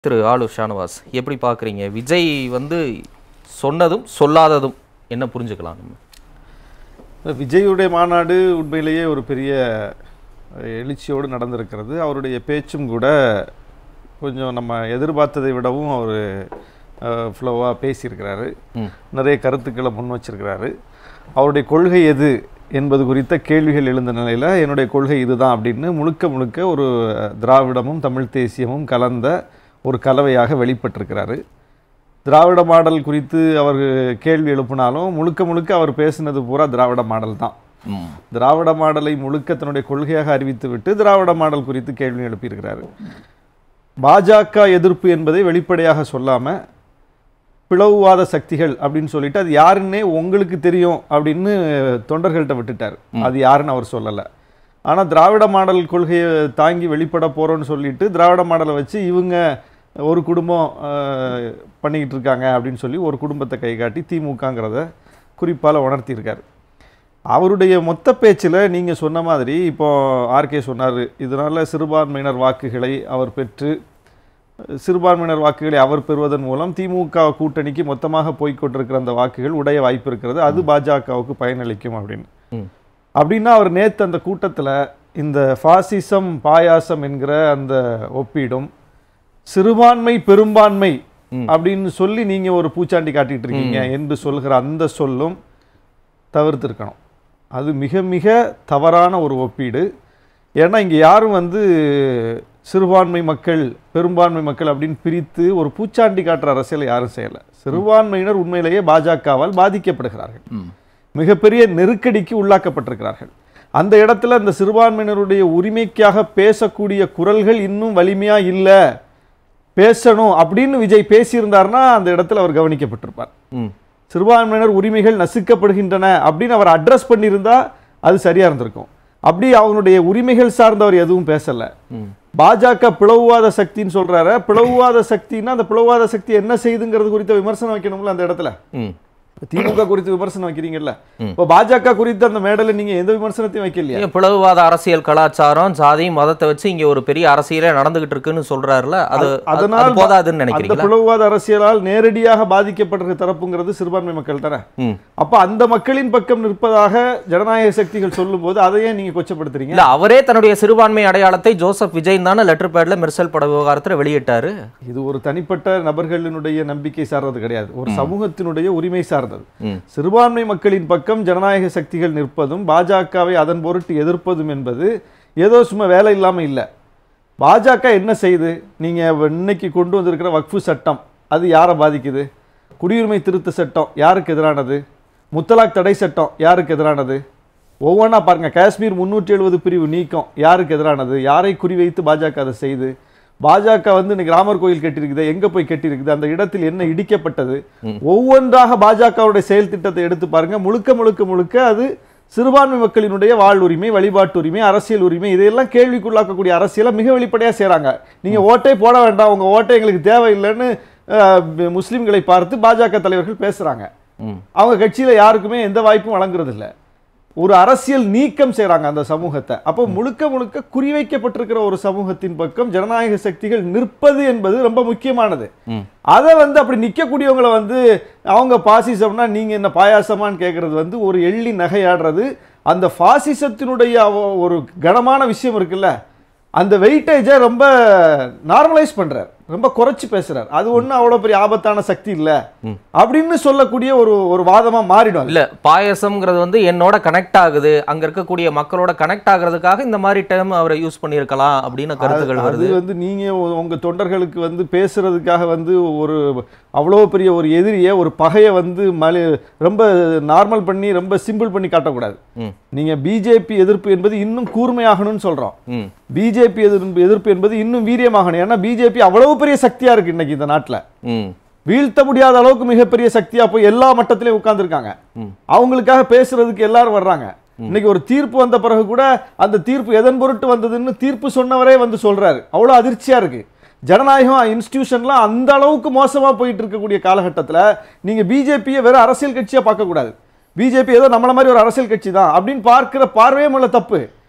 திரு ஆலு ஷானவாஸ் எப்படி பார்க்குறீங்க விஜய் வந்து சொன்னதும் சொல்லாததும் என்ன புரிஞ்சுக்கலாம் நம்ம விஜயுடைய மாநாடு உண்மையிலேயே ஒரு பெரிய அஹ், எழுச்சியோடு நடந்திருக்கிறது அவருடைய பேச்சும் கூட கொஞ்சம் நம்ம எதிர்பார்த்ததை விடவும் அவர் ஃப்ளோவாக பேசியிருக்கிறாரு ம். நிறைய கருத்துக்களை முன் வச்சிருக்கிறாரு அவருடைய கொள்கை எது என்பது குறித்த கேள்விகள் எழுந்த நிலையில் என்னுடைய கொள்கை இதுதான் அப்படின்னு முழுக்க முழுக்க ஒரு அஹ், திராவிடமும் தமிழ் தேசியமும் கலந்த ஒரு கலவையாக வெளிப்பட்டிருக்கிறாரு திராவிட மாடல் குறித்து அவர் கேள்வி எழுப்பினாலும் முழுக்க முழுக்க அவர் பேசினது பூரா திராவிட மாடல் தான் ம். திராவிட மாடலை முழுக்க தன்னுடைய கொள்கையாக அறிவித்துவிட்டு திராவிட மாடல் குறித்து கேள்வி எழுப்பியிருக்கிறாரு பாஜக எதிர்ப்பு என்பதை வெளிப்படையாக சொல்லாம பிளவுவாத சக்திகள் அப்படின்னு சொல்லிட்டு அது யாருன்னே உங்களுக்கு தெரியும் அப்படின்னு தொண்டர்கள்ட்ட விட்டுட்டார் அது யாருன்னு அவர் சொல்லலை ஆனா திராவிட மாடல் கொள்கையை தாங்கி வெளிப்பட போறோம்னு சொல்லிட்டு திராவிட மாடலை வச்சு இவங்க ஒரு குடும்பம் அஹ், பண்ணிக்கிட்டு இருக்காங்க அப்படின்னு சொல்லி ஒரு குடும்பத்தை கை காட்டி திமுகங்கிறத குறிப்பால் உணர்த்தியிருக்காரு அவருடைய மொத்த பேச்சில் நீங்கள் சொன்ன மாதிரி இப்போ ஆர்கே சொன்னார் இதனால் சிறுபான்மையினர் வாக்குகளை அவர் பெற்று சிறுபான்மையினர் வாக்குகளை அவர் பெறுவதன் மூலம் திமுக கூட்டணிக்கு மொத்தமாக போய்க் கொண்டிருக்கிற அந்த வாக்குகள் உடைய வாய்ப்பு இருக்கிறது அது பாஜகவுக்கு பயனளிக்கும் அப்படின்னு ம். அப்படின்னா அவர் நேத்து அந்த கூட்டத்தில் இந்த ஃபாசிசம் பாயாசம் என்கிற அந்த ஒப்பீடும் சிறுபான்மை பெரும்பான்மை ம். அப்படின்னு சொல்லி நீங்க ஒரு பூச்சாண்டி காட்டிட்டு இருக்கீங்க என்று சொல்கிற அந்த சொல்லும் தவிர்த்திருக்கணும் அது மிக மிக தவறான ஒரு ஒப்பீடு ஏன்னா இங்க யாரும் வந்து சிறுபான்மை மக்கள் பெரும்பான்மை மக்கள் அப்படின்னு பிரித்து ஒரு பூச்சாண்டி காட்டுற அரசியலை யாரும் செய்யல சிறுபான்மையினர் உண்மையிலேயே பாஜகவால் பாதிக்கப்படுகிறார்கள் ம். மிகப்பெரிய நெருக்கடிக்கு உள்ளாக்கப்பட்டிருக்கிறார்கள் அந்த இடத்துல இந்த சிறுபான்மையினருடைய உரிமைக்காக பேசக்கூடிய குரல்கள் இன்னும் வலிமையா இல்ல பேசணும் அப்படின்னு விஜய் பேசியிருந்தாருன்னா அந்த இடத்துல அவர் கவனிக்கப்பட்டிருப்பார் ம். சிறுபான்மையினர் உரிமைகள் நசுக்கப்படுகின்றன அப்படின்னு அவர் அட்ரஸ் பண்ணியிருந்தா அது சரியா இருந்திருக்கும் அப்படி அவனுடைய உரிமைகள் சார்ந்தவர் எதுவும் பேசல ம். பாஜக பிளவுவாத சக்தின்னு சொல்றாரு பிளவுவாத சக்தின்னா அந்த பிளவுவாத சக்தி என்ன செய்யுதுங்கிறது குறித்த விமர்சனம் வைக்கணும்ல அந்த இடத்துல ம். திமுக குறித்து விமர்சனம் வைக்கிறீங்கல்ல இப்போ பாஜக குறித்து அந்த மேடையில நீங்க எந்த விமர்சனத்தையும் வைக்கலையா ஏன் பிளவுவாத அரசியல் கலாச்சாரம் சாதி மதத்தை வச்சு இங்க ஒரு பெரிய அரசியலே நடந்துகிட்டு இருக்குன்னு சொல்றாருல அது அது- அதனால் அது போதாதுன்னு அந்த நினைக்கிறீங்களா பிளவுவாத அரசியலால் நேரடியாக பாதிக்கப்படுற தரப்புங்கிறது சிறுபான்மை மக்கள் தானே ம். அப்ப அந்த மக்களின் பக்கம் நிற்பதாக ஜனநாயக சக்திகள் சொல்லும்போது அதையே நீங்க கொச்சப்படுத்துறீங்க இல்ல அவரே தன்னுடைய சிறுபான்மை அடையாளத்தை ஜோசப் விஜய் தானே லெட்டர் பேட்ல மெர்சல் பட விவகாரத்துல வெளியிட்டாரு இது ஒரு தனிப்பட்ட நபர்களினுடைய நம்பிக்கை சார்ந்தது கிடையாது ஒரு சமூகத்தினுடைய உரிமை சார்ந்தது ம். சிறுபான்மை மக்களின் பக்கம் ஜனநாயக சக்திகள் நிற்பதும் பாஜகவை அதன் பொருட்டு எதிர்ப்பதும் என்பது ஏதோ சும்மா வேலை இல்லாம இல்ல பாஜக என்ன செய்யுது நீங்க இன்னைக்கு கொண்டு வந்திருக்கிற வக்ஃபு சட்டம் அது யாரை பாதிக்குது குடியுரிமை திருத்த சட்டம் யாருக்கு எதிரானது முத்தலாக் தடை சட்டம் யாருக்கு எதிரானது ஒவ்வொன்றா பாருங்க காஷ்மீர் முன்னூற்றி எழுபது பிரிவு நீக்கம் யாருக்கு எதிரானது யாரை குறிவைத்து பாஜக அதை செய்து பாஜக வந்து இன்னைக்கு ராமர் கோயில் கட்டியிருக்குது எங்க போய் கட்டியிருக்குது அந்த இடத்தில் என்ன இடிக்கப்பட்டது ஒவ்வொன்றாக பாஜகவுடைய செயல் திட்டத்தை எடுத்து பாருங்க முழுக்க முழுக்க முழுக்க அது சிறுபான்மை மக்களினுடைய வாழ்வுரிமை வழிபாட்டு உரிமை அரசியல் உரிமை இதையெல்லாம் கேள்விக்குள்ளாக்கக்கூடிய அரசியலை மிக வெளிப்படையா செய்றாங்க நீங்க ஓட்டே போட வேண்டாம் உங்க ஓட்டை எங்களுக்கு தேவையில்லைன்னு அஹ், முஸ்லிம்களை பார்த்து பாஜக தலைவர்கள் பேசுறாங்க ம். அவங்க கட்சியில யாருக்குமே எந்த வாய்ப்பும் வழங்குறது இல்ல ஒரு அரசியல் நீக்கம் செய்றாங்க அந்த சமூகத்தை அப்போ முழுக்க முழுக்க குறிவைக்கப்பட்டிருக்கிற ஒரு சமூகத்தின் பக்கம் ஜனநாயக சக்திகள் நிற்பது என்பது ரொம்ப முக்கியமானது ம். அதை வந்து அப்படி நிக்கக்கூடியவங்களை வந்து அவங்க பாசிசம்னா நீங்க என்ன பாயாசமான்னு கேட்கறது வந்து ஒரு எள்ளி நகையாடுறது அந்த பாசிசத்தினுடைய அவ- ஒரு கனமான விஷயம் இருக்குல்ல அந்த வெயிட்டேஜை ரொம்ப நார்மலைஸ் பண்றார் ரொம்ப குறைச்சு பேசுறார் அது ஒண்ணும் அவ்வளவு பெரிய ஆபத்தான சக்தி இல்ல அப்படின்னு சொல்லக்கூடிய ஒரு ஒரு வாதமா மாறிடும் அது. இல்ல பாயசம்ங்கிறது வந்து என்னோட கனெக்ட் ஆகுது அங்க இருக்கக்கூடிய மக்களோட கனெக்ட் ஆகுறதுக்காக இந்த மாதிரி டைம் அவரை யூஸ் பண்ணியிருக்கலாம் அப்படின்னு கருத்துக்கள் அது வருது வந்து நீங்க உ- உங்க தொண்டர்களுக்கு வந்து பேசுறதுக்காக வந்து ஒரு அவ்வளோ பெரிய ஒரு எதிரியை ஒரு பகையை வந்து மலி ரொம்ப நார்மல் பண்ணி ரொம்ப சிம்பிள் பண்ணி காட்டக்கூடாது ம். நீங்க பிஜேபி எதிர்ப்பு என்பது இன்னும் கூர்மையாகணும்னு சொல்றோம் ம். பிஜேபி எதிர்ப்பு எதிர்ப்பு என்பது இன்னும் வீரியமாகணும் ஏன்னா பிஜேபி அவ்வளவு பெரிய சக்தியா இருக்கு இன்னைக்கு இந்த நாட்டுல ம். வீழ்த்த முடியாத அளவுக்கு மிகப்பெரிய சக்தியா போய் எல்லா மட்டத்திலையும் உட்கார்ந்துருக்காங்க ம். அவங்களுக்காக பேசுறதுக்கு எல்லாரும் வர்றாங்க இன்னைக்கு ஒரு தீர்ப்பு வந்த பிறகு கூட அந்த தீர்ப்பு எதன் பொருட்டு வந்ததுன்னு தீர்ப்பு சொன்னவரே வந்து சொல்றாரு அவ்வளவு அதிர்ச்சியா இருக்கு ஜனநாயகம் இன்ஸ்டிடியூஷன்லாம் அந்த அளவுக்கு மோசமா போயிட்டு இருக்கக்கூடிய காலகட்டத்துல நீங்க பிஜேபியை வெறும் அரசியல் கட்சியா பார்க்க கூடாது பிஜேபி ஏதோ நம்மள மாதிரி ஒரு அரசியல் கட்சி தான் அப்படின்னு பார்க்கிற பார்வையே முதல்ல தப்பு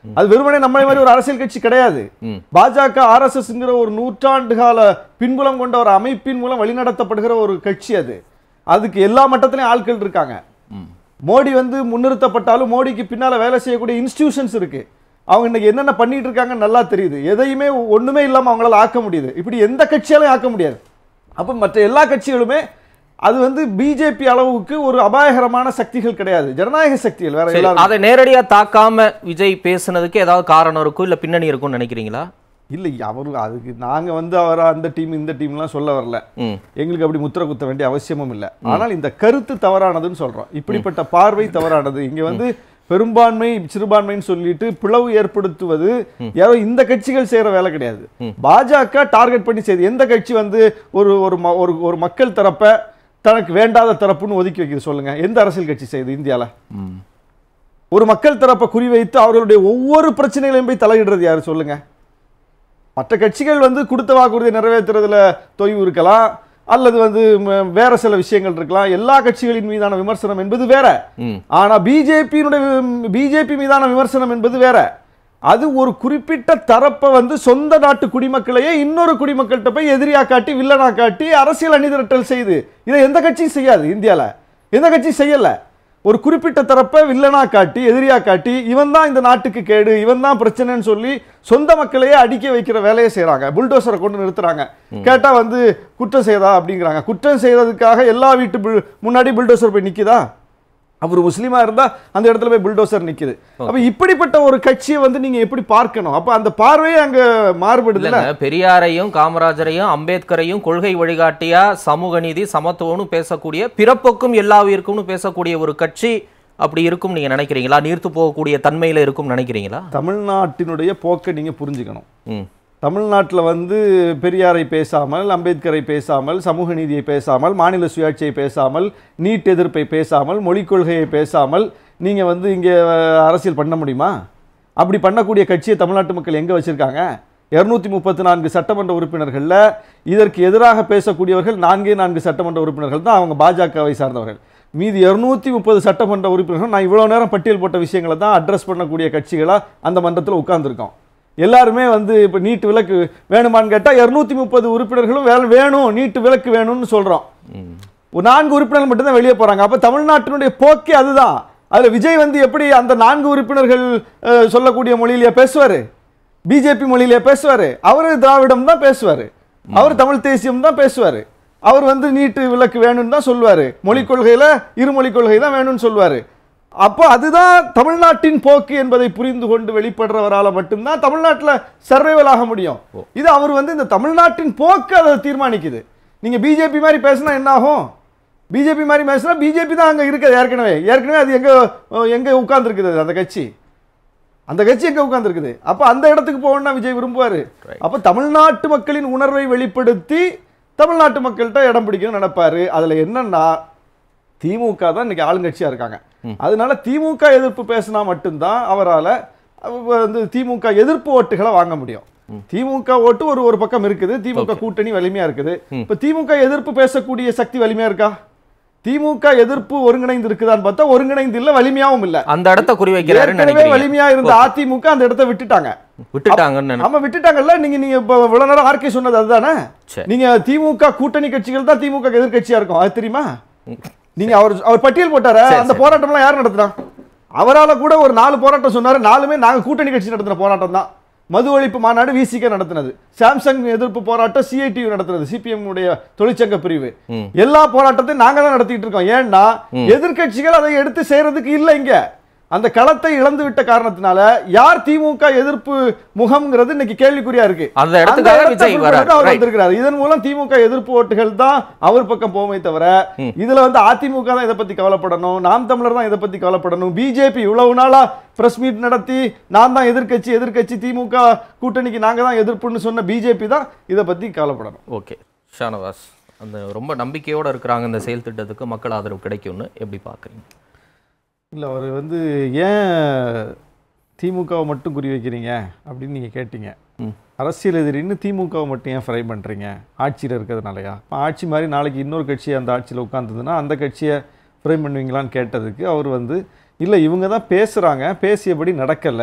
அது வெறுமனே நம்மளை மாதிரி ஒரு அரசியல் கட்சி கிடையாது ம் பாஜக ஆர்எஸ்எஸ்ங்கிற ஒரு நூற்றாண்டு கால பின்புலம் கொண்ட ஒரு அமைப்பின் மூலம் வழிநடத்தப்படுகிற ஒரு கட்சி அது அதுக்கு எல்லா மட்டத்திலையும் ஆட்கள் இருக்காங்க ம் மோடி வந்து முன்னிறுத்தப்பட்டாலும் மோடிக்கு பின்னால வேலை செய்யக்கூடிய இன்ஸ்டிடியூஷன்ஸ் இருக்கு அவங்க இன்னைக்கு என்னென்ன பண்ணிட்டு இருக்காங்கன்னு நல்லா தெரியுது எதையுமே ஒண்ணுமே இல்லாம அவங்களால ஆக்க முடியுது இப்படி எந்த கட்சியாலையும் ஆக்க முடியாது அப்ப மற்ற எல்லா கட்சிகளுமே அது வந்து பிஜேபி அளவுக்கு ஒரு அபாயகரமான சக்திகள் கிடையாது ஜனநாயக சக்திகள் வேற சரி எல்லாரும் அதை நேரடியா தாக்காம விஜய் பேசுனதுக்கு ஏதாவது காரணம் இருக்கும் இல்ல பின்னணி இருக்கும்னு நினைக்கிறீங்களா இல்லை அவரு அதுக்கு நாங்க வந்து அவரை அந்த டீம் இந்த டீம்லாம் சொல்ல வரல ம் எங்களுக்கு அப்படி முத்திர குத்த வேண்டிய அவசியமும் இல்லை ஆனால் இந்த கருத்து தவறானதுன்னு சொல்றோம் இப்படிப்பட்ட பார்வை தவறானது இங்க வந்து பெரும்பான்மை சிறுபான்மைன்னு சொல்லிட்டு பிளவு ஏற்படுத்துவது யாரோ இந்த கட்சிகள் செய்யற வேலை கிடையாது பாஜக டார்கெட் பண்ணி செய்யுது எந்த கட்சி வந்து ஒரு ஒரு ம- ஒரு ஒரு மக்கள் தரப்ப தனக்கு வேண்டாத தரப்புன்னு ஒதுக்கி வைக்குது சொல்லுங்க எந்த அரசியல் கட்சி செய்யுது இந்தியால ம் ஒரு மக்கள் தரப்பை குறிவைத்து அவர்களுடைய ஒவ்வொரு பிரச்சனைகளையும் போய் தலையிடுறது யாரு சொல்லுங்க மற்ற கட்சிகள் வந்து கொடுத்த வாக்குறுதியை நிறைவேற்றுறதுல தொய்வு இருக்கலாம் அல்லது வந்து ம- வேற சில விஷயங்கள் இருக்கலாம் எல்லா கட்சிகளின் மீதான விமர்சனம் என்பது வேற ம் ஆனா பிஜேபியினுடைய பிஜேபி மீதான விமர்சனம் என்பது வேற அது ஒரு குறிப்பிட்ட தரப்பை வந்து சொந்த நாட்டு குடிமக்களையே இன்னொரு குடிமக்கள்கிட்ட போய் எதிரியா காட்டி வில்லனா காட்டி அரசியல் அணிதிரட்டல் செய்து இதை எந்த கட்சியும் செய்யாது இந்தியால எந்த கட்சியும் செய்யல ஒரு குறிப்பிட்ட தரப்பை வில்லனா காட்டி எதிரியா காட்டி இவன் தான் இந்த நாட்டுக்கு கேடு இவன் தான் பிரச்சனைன்னு சொல்லி சொந்த மக்களையே அடிக்க வைக்கிற வேலையை செய்றாங்க புல்டோசரை கொண்டு நிறுத்துறாங்க கேட்டா வந்து குற்றம் செய்தா அப்படிங்கிறாங்க குற்றம் செய்ததுக்காக எல்லா வீட்டு புல்- முன்னாடி புல்டோசர் போய் நிக்குதா அவர் முஸ்லீமா இருந்தா அந்த இடத்துல போய் புல்டோசர் நிக்குது அப்ப இப்படிப்பட்ட ஒரு கட்சியை வந்து நீங்க எப்படி பார்க்கணும் அப்ப அந்த பார்வையே அங்க மாறுபடுதுல இல்லைங்க பெரியாரையும் காமராஜரையும் அம்பேத்கரையும் கொள்கை வழிகாட்டியா சமூக நீதி சமத்துவம்னு பேசக்கூடிய பிறப்புக்கும் எல்லா உயிருக்கும்னு பேசக்கூடிய ஒரு கட்சி அப்படி இருக்கும் நீங்க நினைக்கிறீங்களா நீர்த்து போகக்கூடிய தன்மையில இருக்கும் நினைக்கிறீங்களா தமிழ்நாட்டினுடைய போக்கை நீங்க புரிஞ்சுக்கணும் ம் தமிழ்நாட்டில் வந்து பெரியாரை பேசாமல் அம்பேத்கரை பேசாமல் சமூக நீதியை பேசாமல் மாநில சுயாட்சியை பேசாமல் நீட் எதிர்ப்பை பேசாமல் மொழிக் கொள்கையை பேசாமல் நீங்கள் வந்து இங்கே அரசியல் பண்ண முடியுமா அப்படி பண்ணக்கூடிய கட்சியை தமிழ்நாட்டு மக்கள் எங்கே வச்சுருக்காங்க இருநூத்தி முப்பத்தி நான்கு சட்டமன்ற உறுப்பினர்களில் இதற்கு எதிராக பேசக்கூடியவர்கள் நான்கே நான்கு சட்டமன்ற உறுப்பினர்கள் தான் அவங்க பாஜகவை சார்ந்தவர்கள் மீதி இருநூத்தி முப்பது சட்டமன்ற உறுப்பினர்கள் நான் இவ்வளோ நேரம் பட்டியல் போட்ட விஷயங்களை தான் அட்ரஸ் பண்ணக்கூடிய கட்சிகளாக அந்த மன்றத்தில் உட்கார்ந்துருக்கோம் எல்லாருமே வந்து இப்போ நீட்டு விலக்கு வேணுமான்னு கேட்டால் இரநூத்தி முப்பது உறுப்பினர்களும் வே வேணும் நீட்டு விலக்கு வேணும்னு சொல்கிறோம் ம் ஒரு நான்கு உறுப்பினர்கள் மட்டும்தான் வெளியே போகிறாங்க அப்போ தமிழ்நாட்டினுடைய போக்கே அதுதான் அதில் விஜய் வந்து எப்படி அந்த நான்கு உறுப்பினர்கள் அஹ், சொல்லக்கூடிய மொழியிலேயே பேசுவார் பிஜேபி மொழியிலேயே பேசுவார் அவர் திராவிடம் தான் பேசுவார் அவர் தமிழ் தேசியம் தான் பேசுவார் அவர் வந்து நீட்டு விலக்கு வேணும்னு தான் சொல்லுவார் மொழிக் கொள்கையில் இருமொழி கொள்கை தான் வேணும்னு சொல்லுவார் அப்போ அதுதான் தமிழ்நாட்டின் போக்கு என்பதை புரிந்து கொண்டு வெளிப்படுறவரால மட்டும்தான் தமிழ்நாட்டில் சர்வைவல் ஆக முடியும் இது அவர் வந்து இந்த தமிழ்நாட்டின் போக்கு அதை தீர்மானிக்குது நீங்க பிஜேபி மாதிரி பேசினா என்ன ஆகும் பிஜேபி மாதிரி பேசினா பிஜேபி தான் அங்க இருக்குது ஏற்கனவே ஏற்கனவே அது எங்க அஹ், எங்க உட்கார்ந்துருக்குது அந்த கட்சி அந்த கட்சி எங்க உட்கார்ந்துருக்குது அப்ப அந்த இடத்துக்கு போகணும்னா விஜய் விரும்புவாரு Right. அப்ப தமிழ்நாட்டு மக்களின் உணர்வை வெளிப்படுத்தி தமிழ்நாட்டு மக்கள்கிட்ட இடம் பிடிக்கணும்னு நினைப்பாரு அதுல என்னன்னா திமுக தான் இன்னைக்கு ஆளுங்கட்சியா இருக்காங்க அதனால திமுக எதிர்ப்பு பேசினா மட்டும்தான் அவரால அவ- வந்து திமுக எதிர்ப்பு ஓட்டுகளை வாங்க முடியும் திமுக ஓட்டு ஒரு ஒரு பக்கம் இருக்குது திமுக கூட்டணி வலிமையா இருக்குது இப்ப திமுக எதிர்ப்பு பேசக்கூடிய சக்தி வலிமையா இருக்கா திமுக எதிர்ப்பு ஒருங்கிணைந்து இருக்குதான்னு பார்த்தா ஒருங்கிணைந்து இல்ல வலிமையாவும் இல்ல அந்த இடத்த குறி வைக்கிறாருன்னு ஏற்கனவே நினைக்கிறீங்க வலிமையா இருந்த அதிமுக அந்த இடத்தை விட்டுட்டாங்க விட்டுட்டாங்கன்னு நினை- ஆமா விட்டுட்டாங்கல்ல நீங்க நீங்க இப்ப இவ்வளவு நேரம் ஆர்கே சொன்னது அதுதானே சரி. நீங்க திமுக கூட்டணி கட்சிகள் தான் திமுக எதிர்க்கட்சியா இருக்கும் அது தெரியுமா நீங்க அவர் அவர் பட்டியல் போட்டாரு சரி, அந்த போராட்டம்லாம் யார் நடத்துனா அவரால கூட ஒரு நாலு போராட்டம் சொன்னாரு நாலுமே நாங்க கூட்டணி கட்சி நடத்தின போராட்டம் தான் மது ஒழிப்பு மாநாடு விசிக நடத்தினது சாம்சங் எதிர்ப்பு போராட்டம் சிஐடியு நடத்தினது சிபிஎம் உடைய தொழிற்சங்க பிரிவு ம். எல்லா போராட்டத்தையும் நாங்க தான் நடத்திட்டு இருக்கோம் ஏன்னா எதிர்க்கட்சிகள் அதை எடுத்து செய்யறதுக்கு இல்ல இங்க அந்த களத்தை இழந்து விட்ட காரணத்தினால யார் திமுக எதிர்ப்பு முகம்ங்கிறது இன்னைக்கு கேள்விக்குறியா இருக்கு அந்த இடத்துக்காக இடத்தை விஜய் fulfill வரார். பண்ணிட்டு அவர் Right. வந்திருக்கிறார் இதன் மூலம் திமுக எதிர்ப்பு ஓட்டுகள் தான் அவர் பக்கம் போமே தவிர இதுல வந்து அதிமுக தான் இதை பத்தி கவலைப்படணும் நாம் தமிழர் தான் இதை பத்தி கவலைப்படணும் பிஜேபி இவ்வளவு நாளா பிரஸ் மீட் நடத்தி நான் தான் எதிர்க்கட்சி எதிர்க்கட்சி திமுக கூட்டணிக்கு நாங்க தான் எதிர்ப்புன்னு சொன்ன பிஜேபி தான் இதை பத்தி கவலைப்படணும் ஓகே ஷானவாஸ் அந்த ரொம்ப நம்பிக்கையோட இருக்கிறாங்க இந்த செயல் திட்டத்துக்கு மக்கள் ஆதரவு கிடைக்கும்னு எப்படி பார்க்குறீங்க இல்ல அவர் வந்து ஏன் திமுகவை மட்டும் குறி வைக்கிறீங்க அப்படின்னு நீங்க கேட்டீங்க ம். அரசியல் எதிரின்னு திமுகவை மட்டும் ஏன் ஃப்ரை பண்றீங்க ஆட்சியில் இருக்கிறதுனாலயா இப்ப ஆட்சி மாதிரி நாளைக்கு இன்னொரு கட்சி அந்த ஆட்சியில் உட்காந்துதுன்னா அந்த கட்சியை ஃப்ரை பண்ணுவீங்களான்னு கேட்டதுக்கு அவர் வந்து இல்லை இவங்க தான் பேசுகிறாங்க பேசியபடி நடக்கலை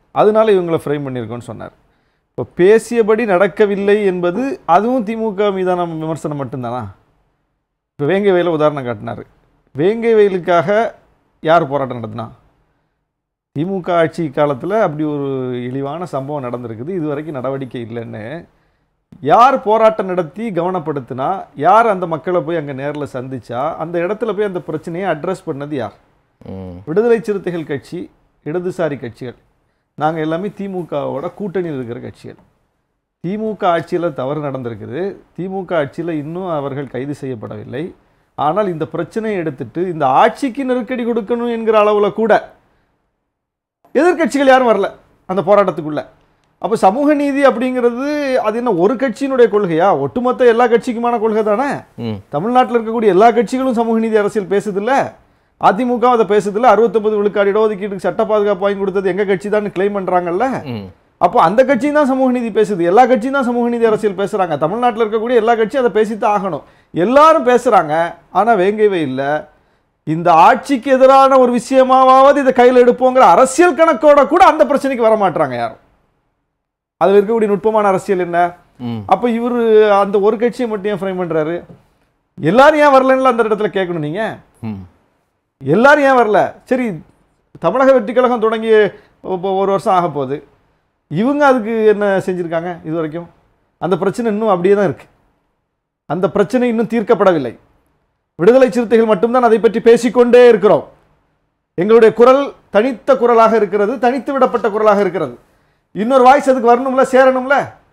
அதனால இவங்களை ஃப்ரேம் பண்ணியிருக்கோன்னு சொன்னார் இப்போ பேசியபடி நடக்கவில்லை என்பது அதுவும் திமுக மீதான விமர்சனம் மட்டும்தானா இப்போ வேங்கை வயலை உதாரணம் காட்டினார் வேங்கை வயலுக்காக யார் போராட்டம் நடத்தினா திமுக ஆட்சி காலத்தில் அப்படி ஒரு இழிவான சம்பவம் நடந்திருக்குது இது வரைக்கும் நடவடிக்கை இல்லைன்னு யார் போராட்டம் நடத்தி கவனப்படுத்தினா யார் அந்த மக்களை போய் அங்கே நேரில் சந்திச்சா அந்த இடத்துல போய் அந்த பிரச்சனையை அட்ரஸ் பண்ணது யார் ம் விடுதலை சிறுத்தைகள் கட்சி இடதுசாரி கட்சிகள் நாங்கள் எல்லாமே திமுகவோட கூட்டணியில் இருக்கிற கட்சிகள் திமுக ஆட்சியில் தவறு நடந்திருக்குது திமுக ஆட்சியில் இன்னும் அவர்கள் கைது செய்யப்படவில்லை ஆனால் இந்த பிரச்சனையை எடுத்துட்டு இந்த ஆட்சிக்கு நெருக்கடி கொடுக்கணும் என்கிற அளவில் கூட எதிர்க்கட்சிகள் யாரும் வரல அந்த போராட்டத்துக்குள்ள அப்போ சமூக நீதி அப்படிங்கிறது அது என்ன ஒரு கட்சியினுடைய கொள்கையா ஒட்டுமொத்த எல்லா கட்சிக்குமான கொள்கை தானே ம் தமிழ்நாட்டில் இருக்கக்கூடிய எல்லா கட்சிகளும் சமூக நீதி அரசியல் பேசுதில்ல அதிமுக அதை பேசுதில்ல அறுபத்தொன்பது விழுக்காடு இடஒதுக்கீட்டுக்கு சட்ட பாதுகாப்பு வாங்கி கொடுத்தது எங்க கட்சி தான் கிளைம் பண்றாங்கல்ல ம் அப்போ அந்த கட்சியும் தான் சமூக நீதி பேசுது எல்லா கட்சியும் தான் சமூக நீதி அரசியல் பேசுறாங்க தமிழ்நாட்டில் இருக்கக்கூடிய எல்லா கட்சியும் அதை பேசித்தான் ஆகணும் எல்லாரும் பேசுறாங்க ஆனா வேங்கவே இல்லை இந்த ஆட்சிக்கு எதிரான ஒரு விஷயமாவது இதை கையில் எடுப்போங்கிற அரசியல் கணக்கோட கூட அந்த பிரச்சனைக்கு வர மாட்டாங்க யாரும் அதுல இருக்கக்கூடிய நுட்பமான அரசியல் என்ன ம் அப்ப இவர் அந்த ஒரு கட்சியை மட்டும் ஏன் ஃப்ரேம் பண்றாரு எல்லாரும் ஏன் வரலன்னு அந்த இடத்துல கேட்கணும் நீங்க ம் எல்லாரும் ஏன் வரல சரி தமிழக வெற்றி கழகம் தொடங்கி இப்போ ஒரு வருஷம் ஆக போகுது இவங்க அதுக்கு என்ன செஞ்சிருக்காங்க இது வரைக்கும் அந்த பிரச்சனை இன்னும் அப்படியே தான் இருக்கு அந்த பிரச்சனை இன்னும் தீர்க்கப்படவில்லை விடுதலை சிறுத்தைகள் மட்டும்தான் அதை பற்றி பேசிக்கொண்டே இருக்கிறோம் எங்களுடைய குரல் தனித்த குரலாக இருக்கிறது தனித்து விடப்பட்ட குரலாக இருக்கிறது இன்னொரு வாய்ஸ் அதுக்கு வரணும்ல சேரணும்ல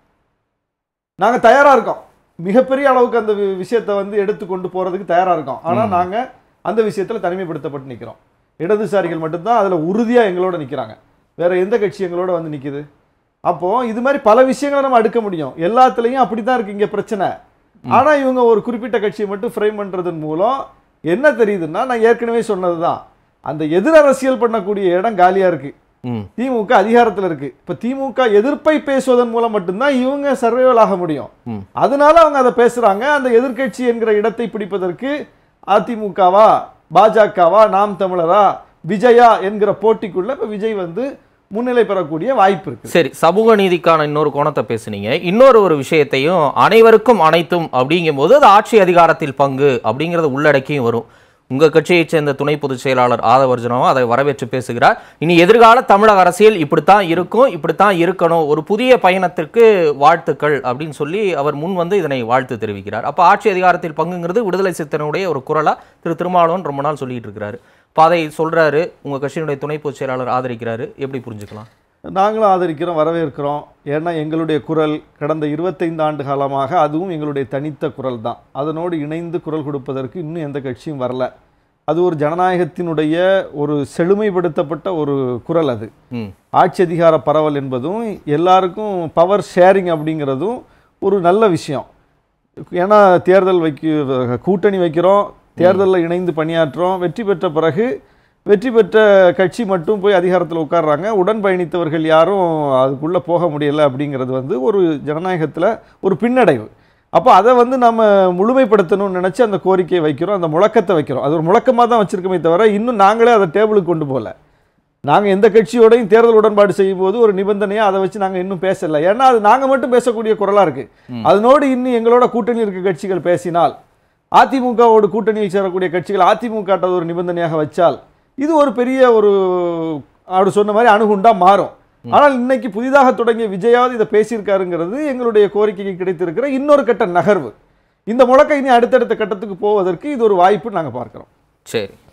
நாங்க தயாரா இருக்கோம் மிகப்பெரிய அளவுக்கு அந்த வி- விஷயத்தை வந்து எடுத்து கொண்டு போறதுக்கு தயாரா இருக்கோம் ஆனா நாங்க அந்த விஷயத்துல தனிமைப்படுத்தப்பட்டு நிக்கிறோம் இடதுசாரிகள் மட்டும்தான் அதுல உறுதியா எங்களோட நிக்கிறாங்க வேற எந்த கட்சி எங்களோட வந்து நிக்குது அப்போ இது மாதிரி பல விஷயங்களை நம்ம அடுக்க முடியும் எல்லாத்துலயும் அப்படித்தான் இருக்கு இங்க பிரச்சனை ஆனா இவங்க ஒரு குறிப்பிட்ட கட்சியை மட்டும் ஃப்ரேம் பண்றதன் மூலம் என்ன தெரியுதுன்னா நான் ஏற்கனவே சொன்னதுதான் அந்த எதிர் அரசியல் பண்ணக்கூடிய இடம் காலியா இருக்கு ம் திமுக அதிகாரத்துல இருக்கு இப்ப திமுக எதிர்ப்பை பேசுவதன் மூலம் மட்டும்தான் இவங்க சர்வைவல் ஆக முடியும் ம் அதனால அவங்க அதை பேசுறாங்க அந்த எதிர்க்கட்சி என்கிற இடத்தை பிடிப்பதற்கு அதிமுகவா பாஜகவா நாம் தமிழரா விஜயா என்கிற போட்டிக்குள்ள இப்ப விஜய் வந்து முன்னிலை பெறக்கூடிய வாய்ப்பு இருக்கு சரி சமூக நீதிக்கான இன்னொரு கோணத்தை பேசுனீங்க இன்னொரு ஒரு விஷயத்தையும் அனைவருக்கும் அனைத்தும் அப்படிங்கும்போது அது ஆட்சி அதிகாரத்தில் பங்கு அப்படிங்கறது உள்ளடக்கியும் வரும் உங்க கட்சியைச் சேர்ந்த துணை பொதுச் செயலாளர் ஆதவர்ஜனவும் அதை வரவேற்று பேசுகிறார் இனி எதிர்கால தமிழக அரசியல் இப்படித்தான் இருக்கும் இப்படித்தான் இருக்கணும் ஒரு புதிய பயணத்திற்கு வாழ்த்துக்கள் அப்படின்னு சொல்லி அவர் முன் வந்து இதனை வாழ்த்து தெரிவிக்கிறார் அப்ப ஆட்சி அதிகாரத்தில் பங்குங்கிறது விடுதலை சித்தனுடைய ஒரு குரலா திரு திருமாவளவன் ரொம்ப நாள் சொல்லிட்டு இருக்கிறாரு இப்போ அதை சொல்றாரு உங்க கட்சியினுடைய துணை பொதுச் செயலாளர் ஆதரிக்கிறாரு எப்படி புரிஞ்சுக்கலாம் நாங்களும் ஆதரிக்கிறோம் வரவேற்கிறோம் ஏன்னா எங்களுடைய குரல் கடந்த இருபத்தைந்து ஆண்டு காலமாக அதுவும் எங்களுடைய தனித்த குரல் தான் அதனோடு இணைந்து குரல் கொடுப்பதற்கு இன்னும் எந்த கட்சியும் வரல அது ஒரு ஜனநாயகத்தினுடைய ஒரு செழுமைப்படுத்தப்பட்ட ஒரு குரல் அது ம் ஆட்சி அதிகார பரவல் என்பதும் எல்லாருக்கும் பவர் ஷேரிங் அப்படிங்கிறதும் ஒரு நல்ல விஷயம் ஏன்னா தேர்தல் வைக்க கூட்டணி வைக்கிறோம் தேர்தலில் இணைந்து பணியாற்றுறோம் வெற்றி பெற்ற பிறகு வெற்றி பெற்ற கட்சி மட்டும் போய் அதிகாரத்தில் உட்கார்றாங்க உடன் பயணித்தவர்கள் யாரும் அதுக்குள்ளே போக முடியல அப்படிங்கிறது வந்து ஒரு ஜனநாயகத்தில் ஒரு பின்னடைவு அப்போ அதை வந்து நம்ம முழுமைப்படுத்தணும்னு நினச்சி அந்த கோரிக்கையை வைக்கிறோம் அந்த முழக்கத்தை வைக்கிறோம் அது ஒரு முழக்கமாக தான் வச்சிருக்கோமே தவிர இன்னும் நாங்களே அதை டேபிளுக்கு கொண்டு போகல நாங்கள் எந்த கட்சியோடையும் தேர்தல் உடன்பாடு செய்யும் போது ஒரு நிபந்தனையாக அதை வச்சு நாங்கள் இன்னும் பேசல ஏன்னா அது நாங்கள் மட்டும் பேசக்கூடிய குரலாக இருக்கு அதனோடு இன்னும் எங்களோட கூட்டணி இருக்க கட்சிகள் பேசினால் அதிமுகவோடு கூட்டணியில் சேரக்கூடிய கட்சிகள் அதிமுக ட்ட ஒரு நிபந்தனையாக வச்சால் இது ஒரு பெரிய ஒரு அவர் சொன்ன மாதிரி அணுகுண்டா மாறும் ஆனால் இன்னைக்கு புதிதாக தொடங்கிய விஜயாவது இதை பேசியிருக்காருங்கிறது எங்களுடைய கோரிக்கைக்கு கிடைத்திருக்கிற இன்னொரு கட்ட நகர்வு இந்த முழக்கம் இனி அடுத்தடுத்த கட்டத்துக்கு போவதற்கு இது ஒரு வாய்ப்பு நாங்கள் பார்க்கிறோம் சரி